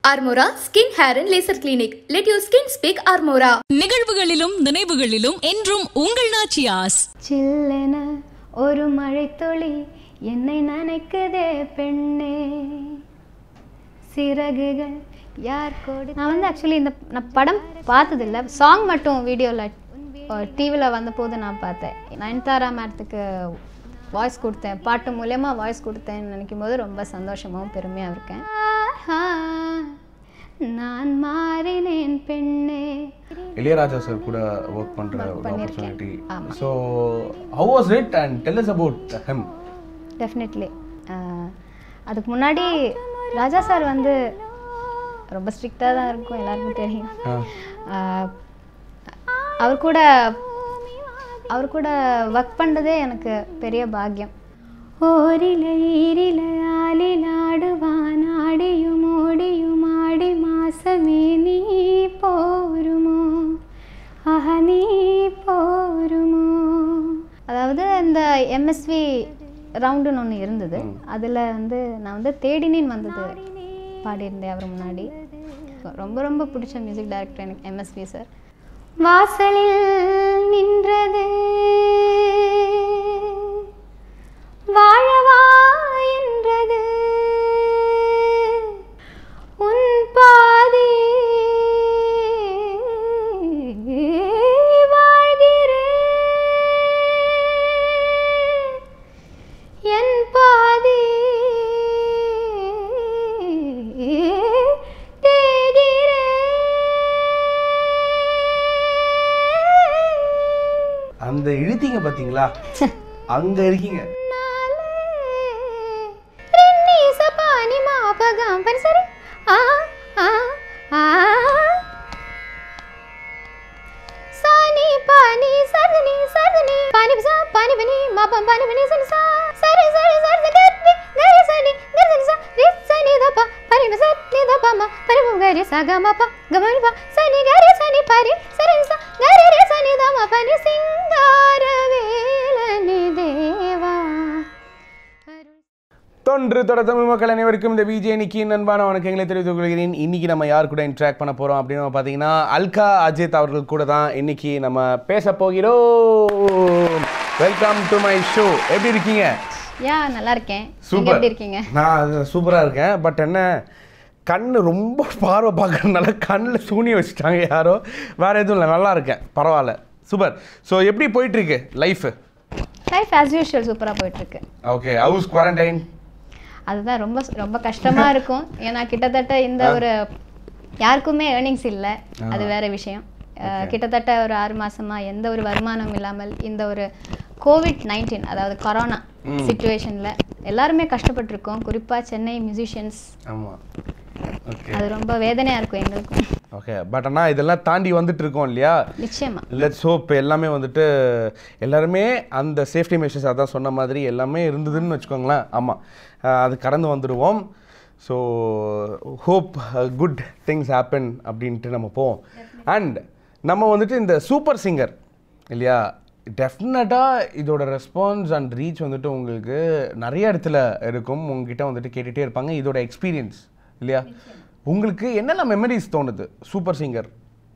Armora Skin Hair and Laser Clinic. Let your skin speak Armora. நிகழ்வுகளிலும் நினைவுகளிலும் என்றும் உங்கள் நாச்சியாஸ் சில்லென ஒரு மழைத்துளி என்னை நனைக்குதே பெண்ணே சிறகுகள் யார் கொடு நான் வந்து ஆக்சுவலி இந்த நான் படம் பார்த்ததில்ல சாங் மட்டும் வீடியோவில் டிவியில் வந்தபோது நான் பார்த்தேன் நயன்தாரா மேடத்துக்கு வாய்ஸ் கொடுத்தேன் பாட்டு மூலயமா வாய்ஸ் கொடுத்தேன்னு நினைக்கும் போது ரொம்ப சந்தோஷமாகவும் பெருமையாக இருக்கேன் ஆஹா, நான் மாறினேன் பெண்ணே இளையராஜா சார் கூட ஒர்க் பண்ற ஒரு பண்ணியிருக்கேன். ஆப்பர்ச்சுனிட்டி ஆமா. So how was it and tell us about hmm definitely அதுக்கு முன்னாடி ராஜா சார் வந்து ரொம்ப ஸ்ட்ரிக்டாக தான் இருக்கும் எல்லாருக்கும் தெரியும் ஆஹ், அவர் கூட அவர் கூட ஒர்க் பண்ணுறதே எனக்கு பெரிய பாக்கியம் ஓரில ஈரில ஆலில் ஆடுவான் ஆடியும் ஓடியும் ஆடி மாசமே நீ போருமோ ஆஹா நீ போருமோ அதாவது இந்த எம்எஸ்வி ரவுண்டுன்னு ஒன்று இருந்தது அதில் வந்து நான் வந்து தேடினேன் வந்தது பாடியிருந்தேன் அவர் முன்னாடி ரொம்ப ரொம்ப பிடிச்ச மியூசிக் டைரக்டர் எனக்கு எம்எஸ்வி சார் வாசலில் நின்றது வாழவா என்றது உன் பாதி வாழ்கிறேன் என் பாதி தேகிறேன் அந்த இழுத்தீங்க பாத்தீங்களா அங்க இருக்கீங்க ரென்னி சபானி மாபகம் பனி சரி ஆ ஆ ஆ சானி பானி சர்தனி சர்தனி பானி பசா பானி பனி மாபம் பானி பனி சனி சா சரி சரி சரி கரி கரி சனி கரி சனி சா ரி சனி தப பரி ம சரி தப ம பரி ம கரி ச க ம ப க ம ப சனி கரி சனி பரி சரி சா கரி ரி சனி த ம பனி சிங்கார வேலனி தேவா தொன்று தொட தமிழ் மக்கள் அனைவருக்கும் இந்த விஜய் நிக்கியின் அன்பான வணக்கங்களை தெரிவித்துக் கொள்கிறேன் இன்னைக்கு நம்ம யார் கூட இன்ட்ராக்ட் பண்ண போறோம் அப்படின்னு நம்ம பார்த்தீங்கன்னா அல்கா அஜித் அவர்கள் கூட தான் இன்னைக்கு நம்ம பேச போகிறோம் வெல்கம் டு மை ஷோ எப்படி இருக்கீங்க யா நல்லா இருக்கேன் நீங்க சூப்பர் எப்படி இருக்கீங்க நான் சூப்பராக இருக்கேன் பட் என்ன கண்ணு ரொம்ப பார்வை பார்க்கறதுனால கண்ணில் சூனி வச்சுட்டாங்க யாரோ வேற எதுவும் இல்லை நல்லா இருக்கேன் பரவாயில்ல சூப்பர் ஸோ எப்படி போயிட்டு இருக்கு லைஃப் லைஃப் ஆஸ் யூஷுவல் சூப்பராக போயிட்டு இருக்கு ஓகே ஹவுஸ் குவாரண்டைன் அதுதான் ரொம்ப ரொம்ப கஷ்டமா இருக்கும் ஏன்னா கிட்டத்தட்ட இந்த ஒரு யாருக்குமே ஏர்னிங்ஸ் இல்லை அது வேற விஷயம் அஹ், கிட்டத்தட்ட ஒரு ஆறு மாசமா எந்த ஒரு வருமானம் இல்லாமல் இந்த ஒரு கோவிட் நைன்டீன் அதாவது கொரோனா சுச்சுவேஷன்ல எல்லாருமே கஷ்டப்பட்டிருக்கோம் குறிப்பா சென்னை மியூசிஷியன்ஸ் ஆமாம் ஓகே அது ரொம்ப வேதனையா இருக்கும் எங்களுக்கும் ஓகே பட் ஆனால் இதெல்லாம் தாண்டி வந்துட்டு இருக்கோம் இல்லையா நிச்சயமா லெட்ஸ் ஹோப் எல்லாமே வந்துட்டு எல்லாருமே அந்த சேஃப்டி மெஷர்ஸ் அதான் சொன்ன மாதிரி எல்லாமே இருந்ததுன்னு வச்சுக்கோங்களேன் ஆமாம் அது கடந்து வந்துடுவோம் so hope good things happen அப்படின்ட்டு நம்ம போவோம் அண்ட் நம்ம வந்துட்டு இந்த சூப்பர் சிங்கர் இல்லையா டெஃபினட்டாக இதோட ரெஸ்பான்ஸ் அண்ட் ரீச் வந்துட்டு உங்களுக்கு நிறைய இடத்துல இருக்கும் உங்ககிட்ட வந்துட்டு கேட்டுகிட்டே இருப்பாங்க இதோட எக்ஸ்பீரியன்ஸ் இல்லையா உங்களுக்கு என்னென்ன மெமரிஸ் தோணுது சூப்பர் சிங்கர்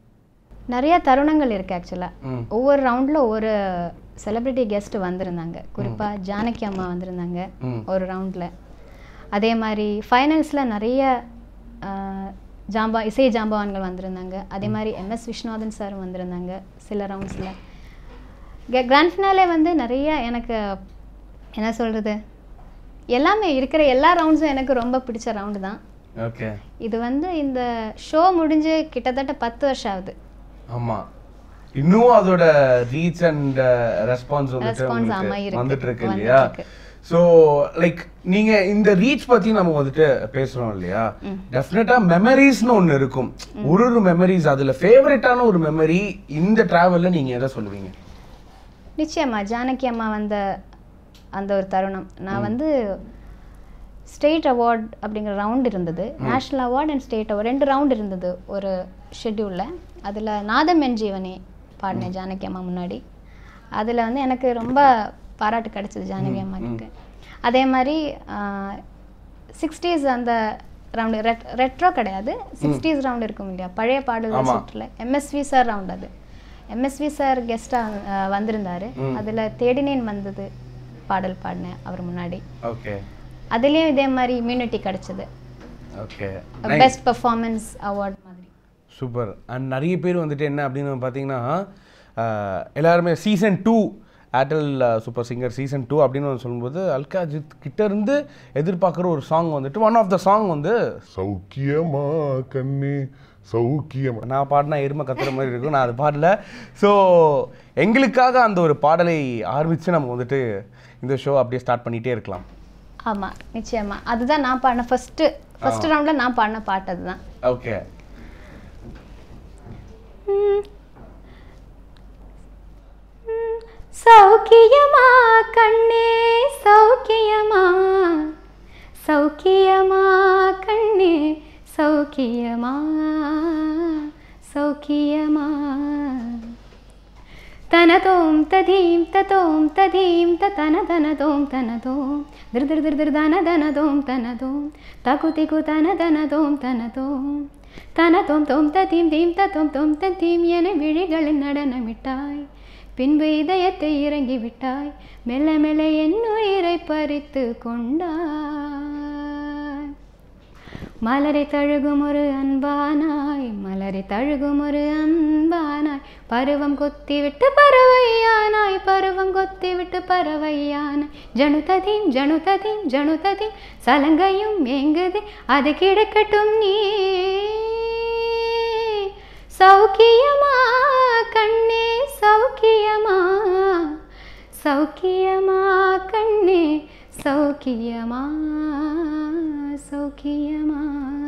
நிறைய தருணங்கள் இருக்கு ஆக்சுவலா ம். ஒவ்வொரு ரவுண்ட்ல ஒவ்வொரு செலிபிரிட்டி கெஸ்ட் வந்திருந்தாங்க குறிப்பா ஜானகி அம்மா வந்திருந்தாங்க ம். ஒரு ரவுண்ட்ல அதே மாதிரி ஃபைனல்ஸ்ல நிறைய ஆஹ், ஜாம்பா இசை ஜாம்பவான்கள் வந்திருந்தாங்க அதே மாதிரி எம்எஸ் விஸ்வநாதன் சார் வந்திருந்தாங்க சில ரவுண்ட்ஸில் கிராண்ட் ஃபினாலே வந்து நிறைய எனக்கு என்ன சொல்றது எல்லாமே இருக்கிற எல்லா ரவுண்ட்ஸும் எனக்கு ரொம்ப பிடிச்ச ரவுண்டு தான் ஓகே இது வந்து இந்த ஷோ முடிஞ்சு கிட்டத்தட்ட பத்து வருஷம் ஆகுது ஆமா இன்னும் அதோட ரீச் அண்ட் ரெஸ்பான்ஸ் வந்துட்டு Response ஆமா, உங்களுக்கு இருக்கு. வந்துட்டு இருக்கு வந்துட்டு இல்லையா இருக்கு. ஸோ லைக் நீங்க இந்த ரீச் பத்தி நம்ம வந்துட்டு பேசுறோம் இல்லையா டெஃபினட்டா மெமரிஸ்னு ஒன்னு இருக்கும் ஒரு ஒரு மெமரிஸ் அதுல ஃபேவரட்டான ஒரு மெமரி இந்த டிராவல்ல நீங்க எதை சொல்லுவீங்க நிச்சயமா ஜானகி அம்மா வந்த அந்த ஒரு தருணம் நான் வந்து ஸ்டேட் அவார்ட் அப்படிங்கிற ரவுண்ட் இருந்தது national award and state award ரெண்டு ரவுண்ட் இருந்தது ஒரு ஷெட்யூலில் அதில் நாதம் என் ஜீவனே பாடினேன் ஜானகி அம்மா முன்னாடி அதில் வந்து எனக்கு ரொம்ப பாராட்டு கிடைச்சது ஜானகி அம்மா கிட்ட அதே மாதிரி சிக்ஸ்டீஸ் அந்த ரவுண்டு ரெட் ரெட்ரோ கிடையாது சிக்ஸ்டீஸ் ரவுண்ட் இருக்கும் இல்லையா பழைய பாடல்கள் சுற்றுல எம்எஸ்வி சார் ரவுண்ட் அது எம்எஸ்வி சார் கெஸ்ட்டாக வந்திருந்தாரு அதில் தேடினேன் வந்தது பாடல் பாடினேன் அவர் முன்னாடி ஓகே அதுலேயும் இதே மாதிரி இம்யூனிட்டி கிடைச்சது ஓகே பெஸ்ட் பெர்ஃபார்மன்ஸ் அவார்ட் மாதிரி சூப்பர் அண்ட் நிறைய பேர் வந்துட்டு என்ன அப்படின்னு பார்த்தீங்கன்னா ஆஹ், எல்லாருமே season two Airtel super singer season two அப்படின்னு வந்து சொல்லும்போது அல்கா அஜித் கிட்ட இருந்து எதிர்பார்க்குற ஒரு சாங் வந்துட்டு ஒன் ஆஃப் த சாங் வந்து சௌக்கியமா கண்ணே சௌக்கியமா நான் பாடினா எருமை கத்துற மாதிரி இருக்கும் நான் அது பாடல ஸோ எங்களுக்காக அந்த ஒரு பாடலை ஆரம்பித்து நம்ம வந்துட்டு இந்த ஷோ அப்படியே ஸ்டார்ட் பண்ணிகிட்டே இருக்கலாம் ஆமா நிச்சயமா அதுதான் நான் பாடின ஃபர்ஸ்ட் ஃபர்ஸ்ட் ரவுண்ட்ல நான் பாடின பாட்டு அதுதான் ஓகே சௌக்கியமா கண்ணே சௌக்கியமா சௌக்கியமா கண்ணே சௌக்கியமா சௌக்கியமா தனதோம் ததீம் ததோம் ததீம் தன தனதோம் தனதோம் திர் திர் திர் திர் தன தனதோம் தனதோம் தகு திகு தன தனதோம் தனதோம் தனதோம் தோம் ததீம் தீம் தத்தோம் தோம் தத்தீம் என விழிகளின் நடனமிட்டாய் பின்பு இதயத்தை இறங்கி விட்டாய் மெல்ல மெல்ல என் உயிரை பறித்து கொண்டாய் மலரை தழுகும் ஒரு அன்பானாய் மலரை தழுகும் ஒரு அன்பானாய் பருவம் கொத்தி விட்டு பறவையானாய் பருவம் கொத்தி விட்டு பறவையானாய் ஜனுததீம் ஜனுததீம் ஜனுததீம் சலங்கையும் ஏங்குது அது கிடக்கட்டும் நீ சௌக்கியமா கண்ணே சௌக்கியமா சௌக்கியமா கண்ணே சௌக்கியமா சௌக்கியமா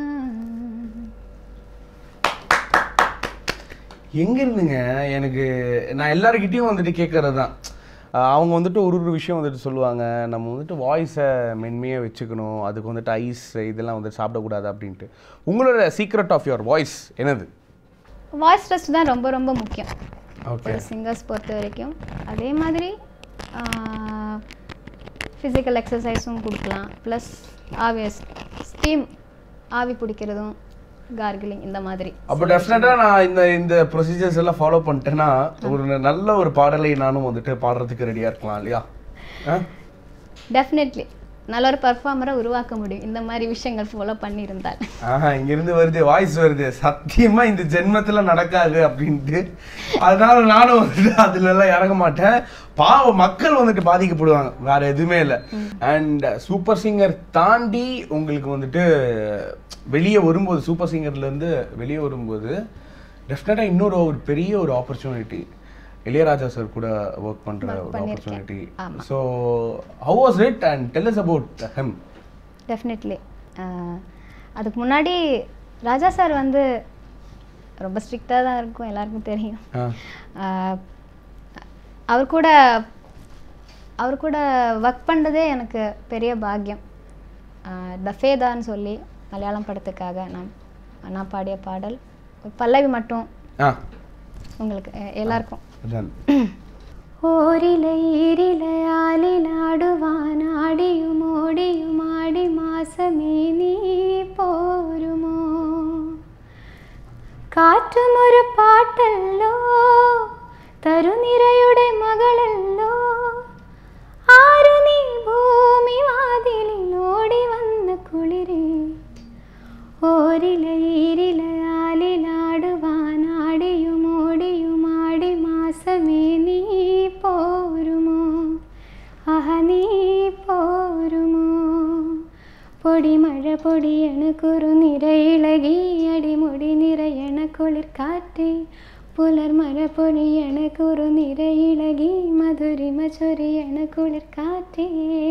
எங்க இருந்துங்க எனக்கு நான் எல்லாருக்கிட்டையும் வந்துட்டு கேட்கறது தான் அஹ் அவங்க வந்துட்டு ஒரு ஒரு விஷயம் வந்துட்டு சொல்லுவாங்க நம்ம வந்துட்டு வாய்ஸை மென்மையாக வச்சுக்கணும் அதுக்கு வந்துட்டு ஐஸ் இதெல்லாம் வந்துட்டு சாப்பிடக்கூடாது அப்படின்ட்டு உங்களோட சீக்ரெட் ஆஃப் யுவர் வாய்ஸ் என்னது வாய்ஸ் டெஸ்ட் தான் ரொம்ப ரொம்ப முக்கியம் ஓகே ஒரு சிங்கர்ஸ் பொறுத்த வரைக்கும் அதே மாதிரி ஃபிசிக்கல் எக்ஸசைஸும் கொடுக்கலாம் ப்ளஸ் ஆவியஸ் ஸ்டீம் ஆவி பிடிக்கிறதும் கார்கிலிங் இந்த மாதிரி அப்போ டெஃபினட்டாக நான் இந்த இந்த ப்ரொசீஜர்ஸ் எல்லாம் ஃபாலோ பண்ணிட்டேன்னா ஒரு நல்ல ஒரு பாடலை நானும் வந்துட்டு பாடுறதுக்கு ரெடியாக இருக்கலாம் இல்லையா ஆ டெஃபினெட்லி நல்ல ஒரு பர்ஃபார்மரை உருவாக்க முடியும் இந்த மாதிரி விஷயங்கள் ஃபாலோ பண்ணியிருந்தால் ஆஹா இங்கிருந்து வருது வாய்ஸ் வருது சத்தியமா இந்த ஜென்மத்துல நடக்காது அப்படின்ட்டு அதனால நானும் வந்துட்டு அதுல எல்லாம் இறங்க மாட்டேன் பாவ மக்கள் வந்துட்டு பாதிக்கப்படுவாங்க வேற எதுவுமே இல்லை அண்ட் சூப்பர் சிங்கர் தாண்டி உங்களுக்கு வந்துட்டு வெளியே வரும்போது சூப்பர் சிங்கர்ல இருந்து வெளியே வரும்போது டெஃபினட்டா இன்னொரு ஒரு பெரிய ஒரு ஆப்பர்ச்சுனிட்டி இளையராஜா சார் கூட ஒர்க் பண்ற ஒரு பண்ணியிருக்கேன். ஆப்பர்ச்சுனிட்டி ஆமா. So how was it and tell us about hmm definitely அதுக்கு முன்னாடி ராஜா சார் வந்து ரொம்ப ஸ்ட்ரிக்டாக தான் இருக்கும் எல்லாருக்கும் தெரியும் ஆஹ் அவர் கூட அவர் கூட ஒர்க் பண்ணுறதே எனக்கு பெரிய பாக்கியம் தஃபேதான்னு சொல்லி மலையாளம் படத்துக்காக நான் நான் பாடிய பாடல் பல்லவி மட்டும் ஆ உங்களுக்கு அஹ், எல்லாருக்கும் done. ഓരില ഈരില ആലിലാടുവാൻ ആടിയും ഓടിയും ആടി മാസമേ നീ പോരുമോ കാറ്റും ഒരു പാട്ടല്ലോ തരുനിരയുടെ മകളല്ലോ ആരു നീ ഭൂമി വാതിലിൽ ഓടി വന്ന കുളിരേ ഓരില ഈരില ആലിലാടുവാൻ ആടിയും ഓടിയും ആടി മാസമേ നീ പോരുമോ ആഹ നീ പോരുമോ പൊടിമഴ പൊടിയണ കുറുനിരയിളകി അടിമുടി നിറയണ കുളിർക്കാറ്റേ പുലർമഴ പൊടിയണ കുറുനിരയിളകി മധുരിമ ചൊരിയണ കുളിർക്കാറ്റേ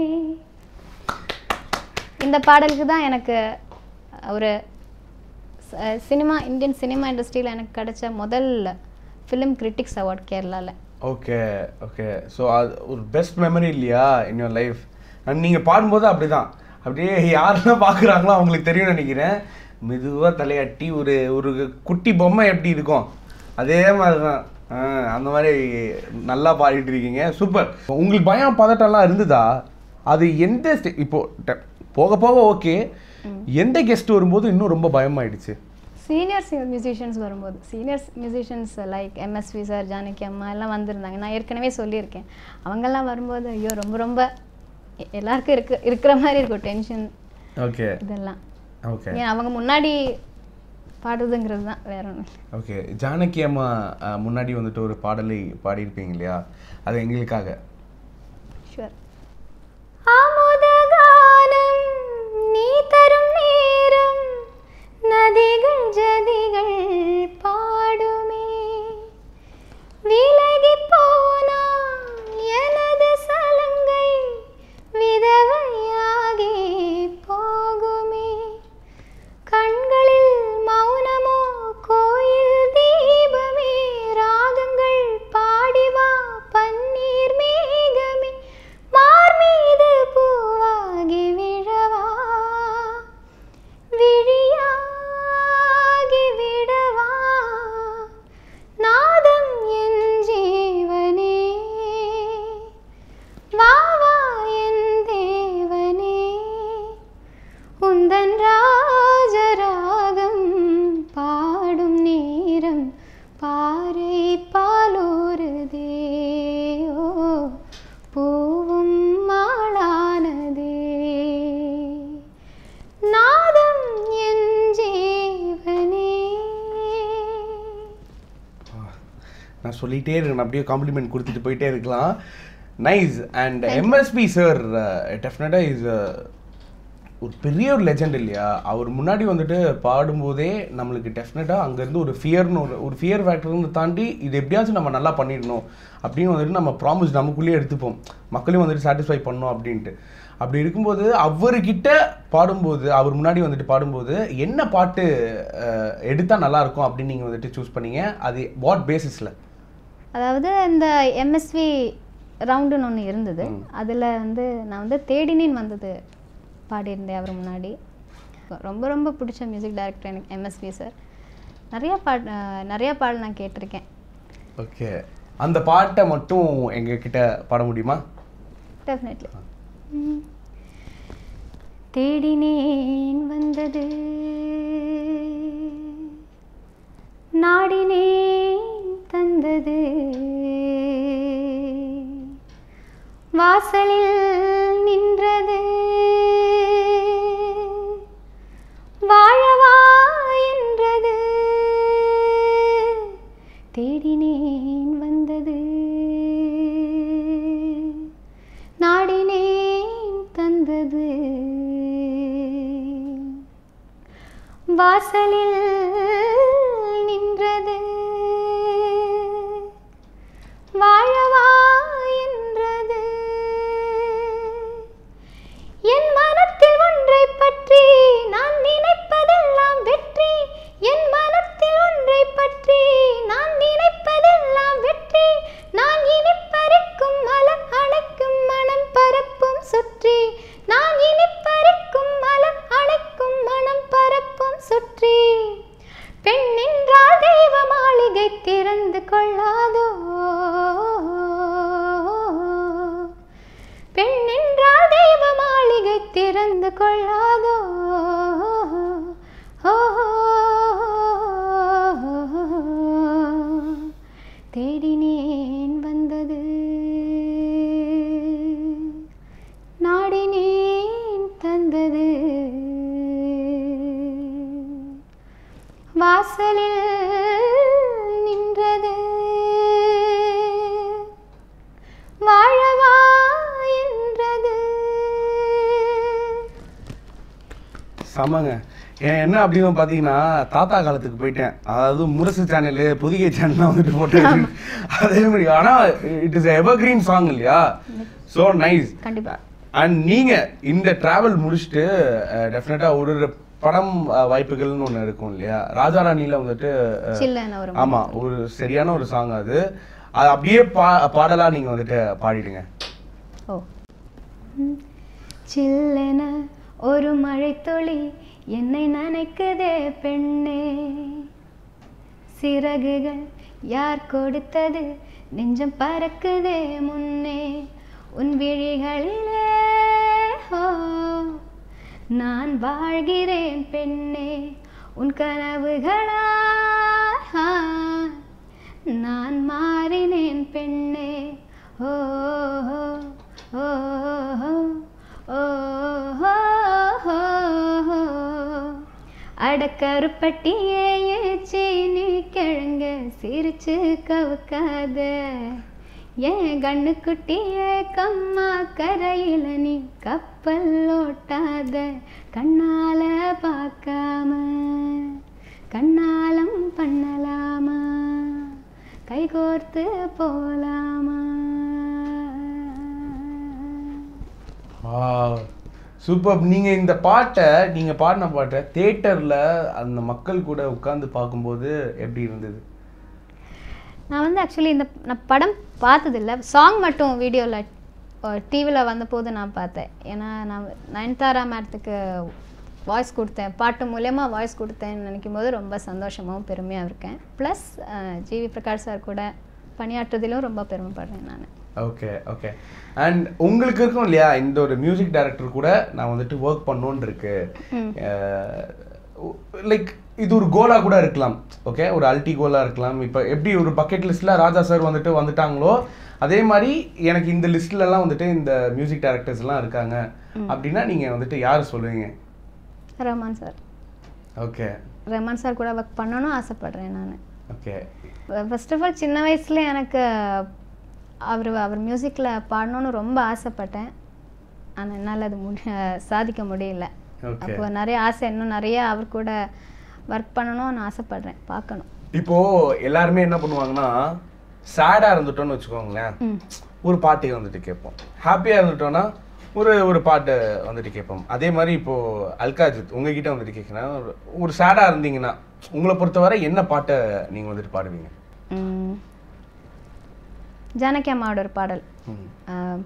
இந்த பாடலுக்கு தான் எனக்கு ஒரு ச- சினிமா இந்தியன் சினிமா இண்டஸ்ட்ரியில் எனக்கு கிடைச்ச முதல் ஃபிலிம் கிரிட்டிக்ஸ் அவார்ட் கேரளாவில் ஓகே ஓகே ஸோ அது ஒரு பெஸ்ட் மெமரி இல்லையா இன் யோர் லைஃப் அண்ட் நீங்கள் பாடும்போது அப்படிதான் அப்படியே யாரெல்லாம் பார்க்குறாங்களோ அவங்களுக்கு தெரியும்னு நினைக்கிறேன் மெதுவாக தலையாட்டி ஒரு ஒரு குட்டி பொம்மை எப்படி இருக்கும் அதே மாதிரி தான் அந்த மாதிரி நல்லா பாடிட்டு இருக்கீங்க சூப்பர் உங்களுக்கு பயம் பதட்டம்லாம் இருந்ததா அது எந்த ஸ்டே இப்போ ட- போக போக ஓகே எந்த கெஸ்ட் வரும்போது இன்னும் ரொம்ப பயமாயிடுச்சு சீனியர்ஸ் மியூசிஷியன்ஸ் வரும்போது seniors musicians like MSV sir Janaki அம்மா எல்லாம் வந்திருந்தாங்க நான் ஏற்கனவே சொல்லியிருக்கேன் அவங்கெல்லாம் வரும்போது ஐயோ ரொம்ப ரொம்ப எ- எல்லாருக்கும் இருக்கு இருக்கிற மாதிரி இருக்கும் டென்ஷன் ஓகே இதெல்லாம் ஓகே ஏன் அவங்க முன்னாடி பாடுறதுங்கிறது தான் வேற ஒன்றும் ஓகே ஜானகி அம்மா அஹ், முன்னாடி வந்துட்டு ஒரு பாடலை பாடியிருப்பீங்க இல்லையா அது எங்களுக்காக ஷுவர் அமுதகானம் நீ தரும் நேரம் நதிகள் ஜதிகள் பாடுமே விலகி போனா எனது சலங்கை விதவையாகி போகுமே கண்களில் மௌனமோ கோயில் தீபமே ராகங்கள் பாடிவா பன்னீர் மேகமே மார் மீது பூவாகி விழவா விழியாகி விடவா நாதம் என் ஜீவனே வா வா என் தேவனே உந்தன் ராஜராகம் பாடும் நேரம் பாறை பாலோருதே ஓ பூவும் மாளானதே நாதம் என் ஜீவனே நான் சொல்லிட்டே இருக்கேன் அப்படியே காம்ப்ளிமெண்ட் கொடுத்துட்டு போயிட்டே இருக்கலாம் நைஸ் அண்ட் எம்எஸ்பி சார் டெஃபினட்டாக இஸ் ஒரு பெரிய ஒரு லெஜெண்ட் இல்லையா அவர் முன்னாடி வந்துட்டு பாடும்போதே நம்மளுக்கு டெஃபினட்டாக அங்கேருந்து ஒரு ஃபியர்னு ஒரு ஒரு ஃபியர் ஃபேக்டர்னு தாண்டி இது எப்படியாச்சும் நம்ம நல்லா பண்ணிடணும் அப்படின்னு வந்துட்டு நம்ம ப்ராமிஸ் நமக்குள்ளேயே எடுத்துப்போம் மக்களையும் வந்துட்டு சாட்டிஸ்ஃபை பண்ணோம் அப்படின்ட்டு அப்படி இருக்கும்போது அவர்கிட்ட பாடும்போது அவர் முன்னாடி வந்துட்டு பாடும்போது என்ன பாட்டு அஹ், எடுத்தா நல்லா இருக்கும் அப்படின்னு நீங்கள் வந்துட்டு சூஸ் பண்ணீங்க அது வாட் பேசிஸில் அதாவது இந்த எம்எஸ்வி ரவுண்டுன்னு ஒன்று இருந்தது அதில் வந்து நான் வந்து தேடினேன் வந்தது பாடியிருந்தேன் அவர் முன்னாடி ரொம்ப ரொம்ப பிடிச்ச மியூசிக் டைரக்டர் எனக்கு எம்எஸ்வி சார் நிறையா பாட் அஹ் நிறையா பாடல் நான் கேட்டிருக்கேன் ஓகே அந்த பாட்டை மட்டும் எங்ககிட்ட பாட முடியுமா டெஃபினெட்லி தேடினேன் வந்தது நாடினேன் தந்தது வாசலில் நின்றது வாழவா என்றது தேடினேன் வந்தது நாடினேன் தந்தது வாசலில் நின்றது வாழவா என்றது என் மனத்தில் ஒன்றை பற்றி நான் நினைப்பதெல்லாம் வெற்றி என் மனத்தில் ஒன்றை பற்றி நான் நினைப்பதெல்லாம் வெற்றி நான் இனிப்பறிக்கும் மலர் அணைக்கும் மனம் பரப்பும் சுற்றி நான் இனிப்பறிக்கும் மலர் அணைக்கும் மனம் பரப்பும் சுற்றி பெண் என்றால் தெய்வ மாளிகை திறந்து கொள்ளாதோ பெண் என்றால் தெய்வ மாளிகை திறந்து கொள்ளாதோ தேடினேன் வந்தது நாடினேன் தந்தது வாசலில் நின்றது வாழவா என்றது செமங்க ஏன் என்ன அப்படின்னு பார்த்தீங்கன்னா தாத்தா காலத்துக்கு போயிட்டேன் அதாவது முரசு சேனலு புதிய சேனல்லாம் வந்துட்டு போட்டு அதே மாதிரி ஆனால் இட் இஸ் எவர்கிரீன் சாங் இல்லையா ஸோ நைஸ் கண்டிப்பா அண்ட் நீங்க இந்த டிராவல் முடிச்சுட்டு டெஃபினட்டா ஒரு ஒரு படம் அஹ், வாய்ப்புகள்னு ஒன்று இருக்கும் இல்லையா ராஜா ராணியில வந்துட்டு அஹ், சில்லுன்னு ஒரு ஆமா ஒரு சரியான ஒரு சாங் அது அது அப்படியே பா பாடலா நீங்க வந்துட்டு பாடிடுங்க ஓ ம். சில்லென ஒரு மழைத்துளி என்னை நனைக்குதே பெண்ணே சிறகுகள் யார் கொடுத்தது நெஞ்சம் பறக்குதே முன்னே உன் விழிகளிலே ஓ நான் வாழ்கிறேன் பெண்ணே உன் கனவுகளா நான் மாறினேன் பெண்ணே ஓ ஓ, ஓ, ஓ, ஓ, ஓ. அடக்கருப்பட்டியே ஏச்சி நீ கிழங்க சிரிச்சு கவுக்காத ஏன் கண்ணுக்குட்டியே கம்மா கரையில நீ கப்பல் ஓட்டாத கண்ணால பார்க்காம கண்ணாலம் பண்ணலாமா கைகோர்த்து போலாமா சூப்பர் நீங்கள் இந்த பாட்டை நீங்கள் பாடின பாட்டை தேட்டரில் அந்த மக்கள் கூட உட்காந்து பார்க்கும்போது எப்படி இருந்தது நான் வந்து ஆக்சுவலி இந்த நான் படம் பார்த்ததில்ல சாங் மட்டும் வீடியோவில் டிவியில் வந்தபோது நான் பார்த்தேன் ஏன்னா நான் நயன்தாரா மேடத்துக்கு வாய்ஸ் கொடுத்தேன் பாட்டு மூலயமா வாய்ஸ் கொடுத்தேன்னு நினைக்கும் போது ரொம்ப சந்தோஷமாகவும் பெருமையாக இருக்கேன் ப்ளஸ் ஜிவி பிரகாஷ் சார் கூட பணியாற்றுறதிலும் ரொம்ப பெருமைப்படுறேன் நான் ஓகே ஓகே அண்ட் உங்களுக்கு இருக்கும் இல்லையா இந்த ஒரு மியூசிக் டைரக்டர் கூட நான் வந்துட்டு ஒர்க் பண்ணணும்னு இருக்கு லைக் இது ஒரு கோலா கூட இருக்கலாம் ஓகே ஒரு அல்டி கோலா இருக்கலாம் இப்போ எப்படி ஒரு பக்கெட் லிஸ்ட்ல ராஜா சார் வந்துட்டு வந்துட்டாங்களோ அதே மாதிரி எனக்கு இந்த லிஸ்ட்ல எல்லாம் வந்துட்டு இந்த மியூசிக் டைரக்டர்ஸ் எல்லாம் இருக்காங்க அப்படின்னா நீங்க வந்துட்டு யார் சொல்லுவீங்க Rahman sir okay Rahman sir கூட ஒர்க் பண்ணணும்னு ஆசைப்படுறேன் நான் ஓகே ஃபர்ஸ்ட் ஆஃப் ஆல் சின்ன வயசுல எனக்கு அவர் அவர் மியூசிக்கில் பாடணும்னு ரொம்ப ஆசைப்பட்டேன் ஆனால் என்னால் அது முடி சாதிக்க முடியல Okay. அப்போ நிறைய ஆசை இன்னும் நிறைய அவர் கூட ஒர்க் பண்ணணும்னு ஆசைப்படுறேன் பார்க்கணும் இப்போ எல்லாருமே என்ன பண்ணுவாங்கன்னா சேடா இருந்துட்டோம்னு வச்சுக்கோங்களேன் ஒரு பாட்டு வந்துட்டு கேட்போம் ஹாப்பியா இருந்துட்டோம்னா ஒரு ஒரு பாட்டு வந்துட்டு கேட்போம் அதே மாதிரி இப்போ அல்காஜித் உங்ககிட்ட வந்துட்டு கேட்குறேன் ஒரு- ஒரு சேடா இருந்தீங்கன்னா உங்களை பொறுத்தவரை என்ன பாட்டை நீங்க வந்துட்டு பாடுவீங்க ம். ஜானகி அம்மாவோட ஒரு பாடல் ஆ,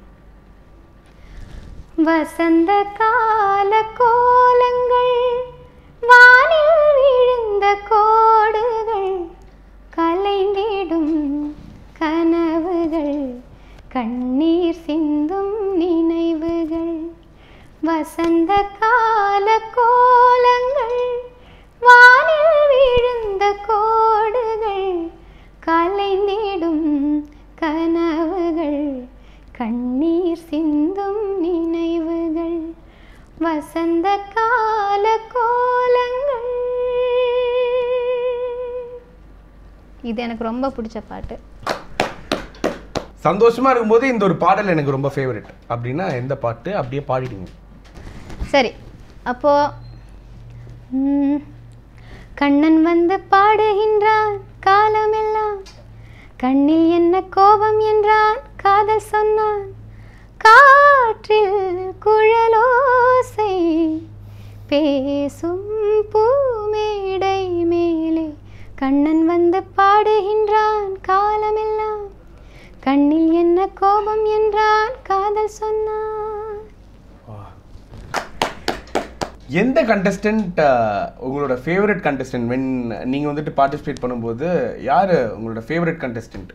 வசந்த கால கோலங்கள் வானில் விழுந்த கோடுகள் கலைந்திடும் கனவுகள் கண்ணீர் சிந்தும் நினைவுகள் வசந்த கால கோலங்கள் வானில் விழுந்த கோடுகள் கலைந்திடும் கனவுகள் கண்ணீர் சிந்தும் நினைவுகள் வசந்த கால கோலங்கள் இது எனக்கு ரொம்ப பிடிச்ச பாட்டு சந்தோஷமா இருக்கும்போது இந்த ஒரு பாடல் எனக்கு ரொம்ப ஃபேவரட் அப்படின்னா எந்த பாட்டு அப்படியே பாடிடுங்க சரி அப்போ ம், கண்ணன் வந்து பாடுகின்றான் காலமெல்லாம் கண்ணில் என்ன கோபம் என்றான் காதல் சொன்னான் காற்றில் குழலோசை பேசும் பூமேடை மேலே கண்ணன் வந்து பாடுகின்றான் காலமெல்லாம் கண்ணில் என்ன கோபம் என்றான் காதல் சொன்னான் எந்த கண்டஸ்டன்ட் உங்களோட ஃபேவரட் கண்டஸ்டன்ட் வென் நீங்க வந்துட்டு பார்ட்டிசிபேட் பண்ணும்போது யாரு உங்களோட favourite contestant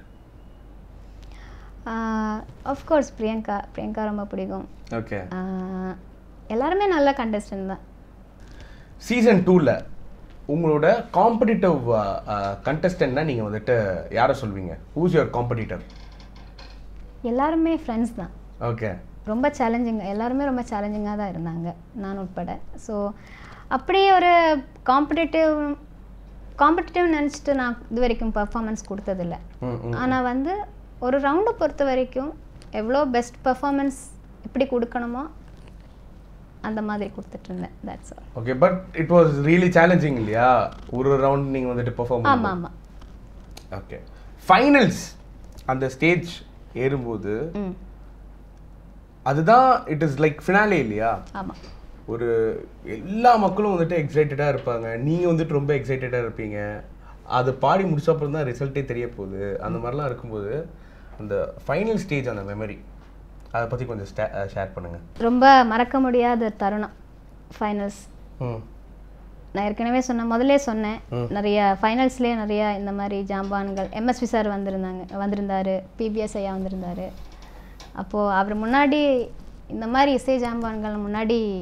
of course Priyanka Priyanka ரொம்ப பிடிக்கும் ஓகே ஆஹ் எல்லாருமே நல்ல கண்டஸ்டன்ட் தான் சீசன் டூவில் உங்களோட காம்படிட்டிவ் கண்டஸ்டன்ட்னா நீங்கள் வந்துட்டு யாரை சொல்வீங்க ஹூஸ் யுவர் காம்படிட்டர் எல்லாருமே ஃப்ரெண்ட்ஸ் தான் ஓகே ரொம்ப சேலஞ்சிங் எல்லாருமே ரொம்ப சேலஞ்சிங்காக தான் இருந்தாங்க நான் உட்பட ஸோ அப்படி ஒரு காம்படிட்டிவ் காம்படிட்டிவ் நினச்சிட்டு நான் இது வரைக்கும் பர்ஃபார்மன்ஸ் கொடுத்ததில்ல ம் ம் ஆனால் வந்து ஒரு ரவுண்டை பொறுத்த வரைக்கும் எவ்வளோ பெஸ்ட் பர்ஃபார்மன்ஸ் எப்படி கொடுக்கணுமோ அந்த மாதிரி கொடுத்துட்டு இருந்தேன் that's all okay but it was really challenging இல்லையா ஒரு ரவுண்ட் நீங்கள் வந்துட்டு பெர்ஃபார்ம் ஆமாம் ஆமாம் ஓகே ஃபைனல்ஸ் அந்த ஸ்டேஜ் ஏறும்போது ம் அதுதான் இட் இஸ் லைக் ஃபினாலே இல்லையா ஆமாம் ஒரு எல்லா மக்களும் வந்துட்டு எக்ஸைட்டடாக இருப்பாங்க நீங்கள் வந்துட்டு ரொம்ப எக்ஸைட்டடாக இருப்பீங்க அது பாடி முடிச்ச அப்புறம் தான் ரிசல்ட்டே தெரிய போகுது அந்த மாதிரிலாம் இருக்கும்போது அந்த ஃபைனல் ஸ்டேஜ் அந்த மெமரி அதை பற்றி கொஞ்சம் ஷேர் பண்ணுங்கள் ரொம்ப மறக்க முடியாத தருணம் ஃபைனல்ஸ் ம் நான் ஏற்கனவே சொன்ன முதல்லே சொன்னேன் நிறைய ஃபைனல்ஸ்லேயே நிறைய இந்த மாதிரி ஜாம்பான்கள் எம்எஸ்வி சார் வந்திருந்தாங்க வந்திருந்தாரு பிபிஎஸ் ஐயா வந்திருந்தாரு அப்போது அவர் முன்னாடி இந்த மாதிரி இசை ஜாம்பான்கள் முன்னாடி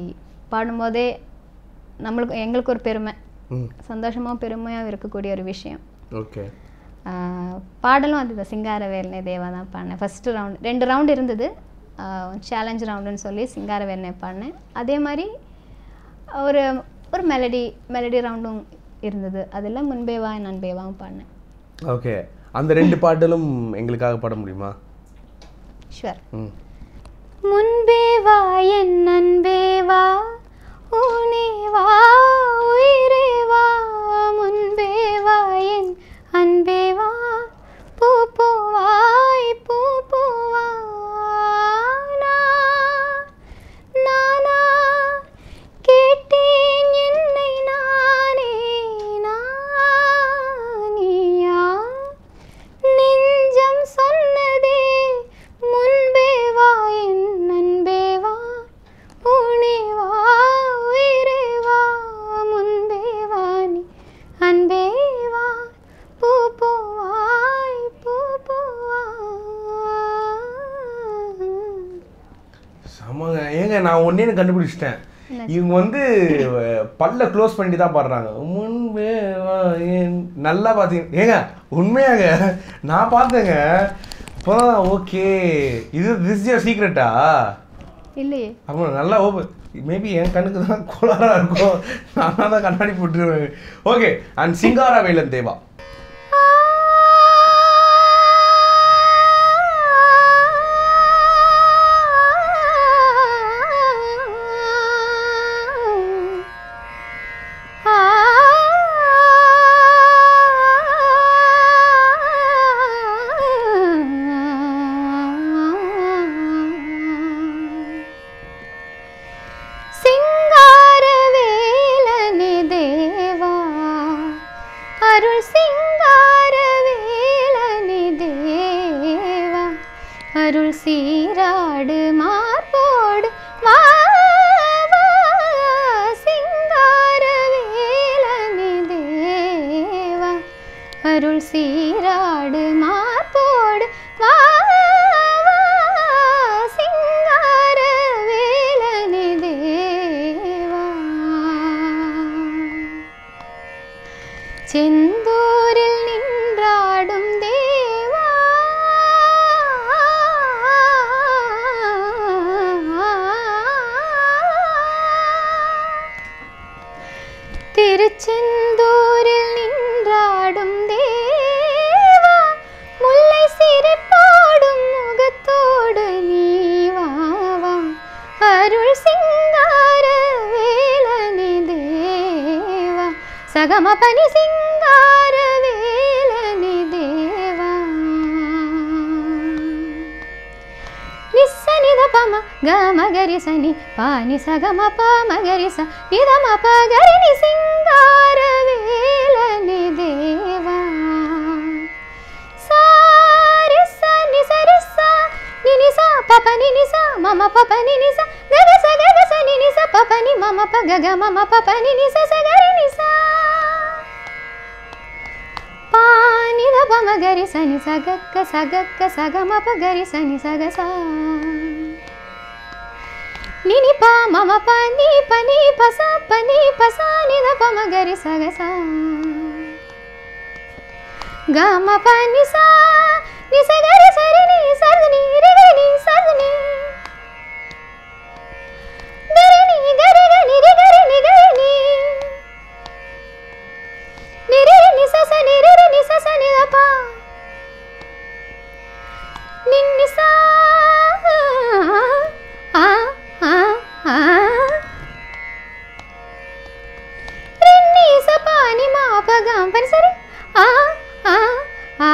பாடும்போதே நம்மளுக்கு எங்களுக்கு ஒரு பெருமை ம் சந்தோஷமாக பெருமையாக இருக்கக்கூடிய ஒரு விஷயம் ஓகே ஆஹ் பாடலும் அதுதான் சிங்காரவேலனை தேவா தான் பாடினேன் ஃபஸ்ட்டு ரவுண்ட் ரெண்டு ரவுண்ட் இருந்தது சேலஞ்ச் ரவுண்டுன்னு சொல்லி சிங்காரவேலனை பாடினேன் அதே மாதிரி ஒரு ஒரு மெலடி மெலடி ரவுண்டும் இருந்தது அதில் முன்பே வா என் அன்பே வாவும் பாடினேன் ஓகே அந்த ரெண்டு பாடலும் எங்களுக்காக பாட முடியுமா ஷுவர் ம் முன்பே வா என் அன்பே வா ஊனே வா உயிரே வா முன்பே வா என் அன்பே வா பூ பூவாய் பூ பூவா நானா கேட்டேன் என்னை நானே நானியா நெஞ்சம் சொன்னதே முன்பே வா என் அன்பே வா உனே வா உயிரே வா முன்பே வா நீ அன்பே வா பூ பூவாய் பூ பூவா ஆமாங்க ஏங்க நான் ஒன்னே கண்டுபிடிச்சிட்டேன் இவங்க வந்து அஹ், பல்ல க்ளோஸ் பண்ணி தான் பாடுறாங்க முன்பே வா என் நல்லா பார்த்தீங்க ஏங்க உண்மையாங்க நான் பார்த்தேங்க இப்போ ஓகே இது திஸ் யர் சீக்ரெட்டா இல்லையே அப்போ நல்லா ஓப்பன் மேபி என் கண்ணுக்கு தான் கோளாரா இருக்கும் நான் தான் கண்ணாடி போட்டுருவேன் ஓகே அண்ட் சிங்காரா வேலன் தேவா சிங்காரவேலனே தேவா அருள் சிங்காரவேலனே தேவா அருள் சீராடு மார்போடு வா வா, சிங்காரவேலனே தேவா அருள் சீராடு மார்போடு வா வா, சிங்காரவேலனே தேவா செந்தூரில் நின்றாடும் தேவா திருச்செந்தூரில் நின்றாடும் தேவா முல்லை சிரிப்பாடும் முகத்தோடு நீ வா வா அருள் சிங்கார வேலனே தேவா சகம பனி சிங்கார வேலனே தேவா నిస్సనిద పమ గ మగరి సని పాని సగమ ప మగరి స నిదమ ప గరి ని సింగార వేలని దేవా సారి స ని సరి స ని ని స పప ని ని స మమ పప ని ని స గగ స గగ స ని ని స పప ని మమ ప గగ మమ పప ని ని స స గరి ని స పానిద పమ గరి సని సగక్క సగక్క సగమ ప గరి సని సగ స నిని ప మమ ప ని ప ని ప స ప ని ప స నిద పమ గరి సగ స గ మ ప ని స ని స గరి సరి ని సరి ని రి గరి ని సరి ని గరి ని గరి గ ని రి గరి ని గరి ని నిరిరి నిసస నిరిరి నిసస నిదప నిన్నిస ఆ ఆ ఆ రిన్నిస పాని మాప గాం పని సరి ఆ ఆ ఆ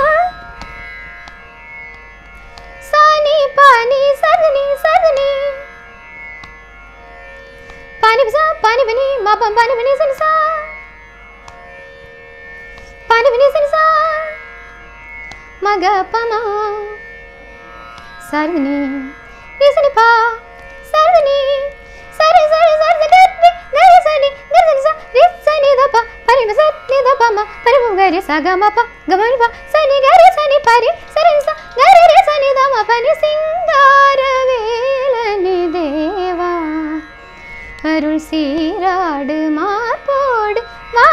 సాని పాని సదని సదని పాని బిస పాని బని మాపం పాని బని సని సా పాని విని సని సా మగ పమ సరిని నిసని పా సరిని సరి సరి సరి గరి గరి సని గరి సని సా రి సని ద ప పరి మ సని ద ప మ పరి మ గరి స గ మ ప గ మ ని ప సని గరి సని పరి సరి స గరి రి సని ద మ ప ని సింగార వేలని దేవా அருள் சீராடு மார்போடு வா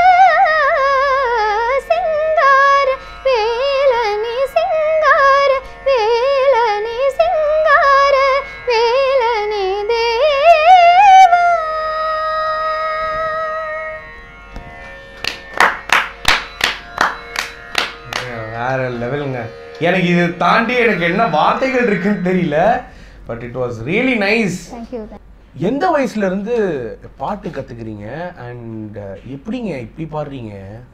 சிங்கார வேலனி சிங்கார வேலனி சிங்கார வேலனி தேவா வேற லெவலுங்க எனக்கு இது தாண்டி எனக்கு என்ன வார்த்தைகள் இருக்குன்னு தெரியல but it was really nice thank you எந்த வயசுல இருந்து பாட்டு கத்துக்கிறீங்க அண்ட் எப்படிங்க இப்படி பாடுறீங்க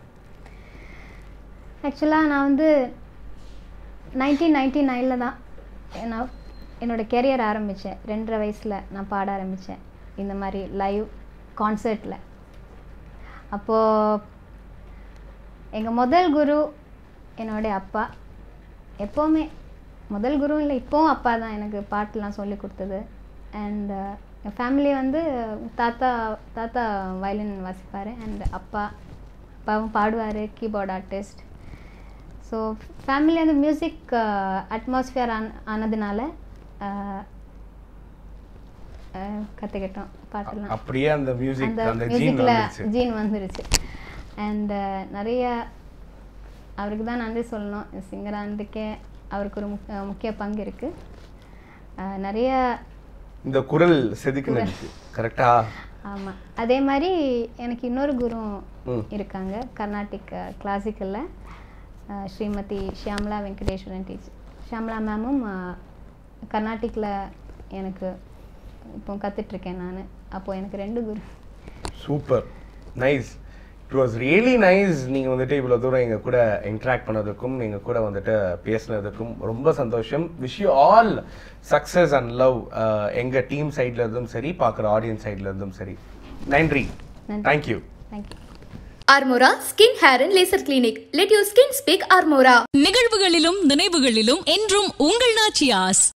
ஆக்சுவலாக நான் வந்து நைன்டீன் நைன்டி நைனில் தான் நான் என்னோடய கெரியர் ஆரம்பித்தேன் ரெண்டரை வயசில் நான் பாட ஆரம்பித்தேன் இந்த மாதிரி லைவ் கான்சர்ட்டில் அப்போது எங்கள் முதல் குரு என்னுடைய அப்பா எப்போவுமே முதல் குரு இல்லை இப்போவும் அப்பா தான் எனக்கு பாட்டுலாம் சொல்லி கொடுத்தது அண்ட் என் ஃபேமிலி வந்து தாத்தா தாத்தா வயலின் வாசிப்பார் அண்ட் அப்பா அப்பாவும் பாடுவார் கீபோர்ட் ஆர்டிஸ்ட் ஸோ ஃபேமிலி அந்த மியூசிக் அட்மாஸ்ஃபியர் ஆன ஆனதுனால கற்றுக்கிட்டோம் பாட்டெல்லாம் அப்படியே அந்த மியூசிக் அந்த அந்த ஜீன் மியூசிக்கில் வந்துருச்சு ஜீன் வந்துருச்சு அண்ட் நிறைய அவருக்கு தான் நன்றி சொல்லணும் சிங்கரானதுக்கே அவருக்கு ஒரு முக்- அஹ் முக்கிய பங்கு இருக்குது நிறைய இந்த குரல் செதுக்குனதுக்கு கரெக்டா ஆமாம் அதே மாதிரி எனக்கு இன்னொரு குரு ம். இருக்காங்க கர்நாடிக் கிளாசிக்கலில் ஸ்ரீமதி ஷியாம்லா வெங்கடேஸ்வரன் டீச்சர் ஷியாம்லா மேமும் கர்நாடிக்கில் எனக்கு இப்போ கற்றுட்ருக்கேன் நான் அப்போது எனக்கு ரெண்டு குரு super nice it was really nice நீங்கள் வந்துட்டு இவ்வளோ தூரம் எங்கள் கூட இன்ட்ராக்ட் பண்ணதுக்கும் நீங்கள் கூட வந்துட்டு பேசுனதுக்கும் ரொம்ப சந்தோஷம் wish you all success and love எங்கள் டீம் சைட்ல இருந்தும் சரி பார்க்குற ஆடியன்ஸ் சைட்ல இருந்தும் சரி நன்றி நன்றி. Thank you thank you Armora Skin Hair and Laser Clinic. Let your skin speak Armora. நிகழ்வுகளிலும் நினைவுகளிலும் என்றும் உங்கள் நாச்சியாஸ்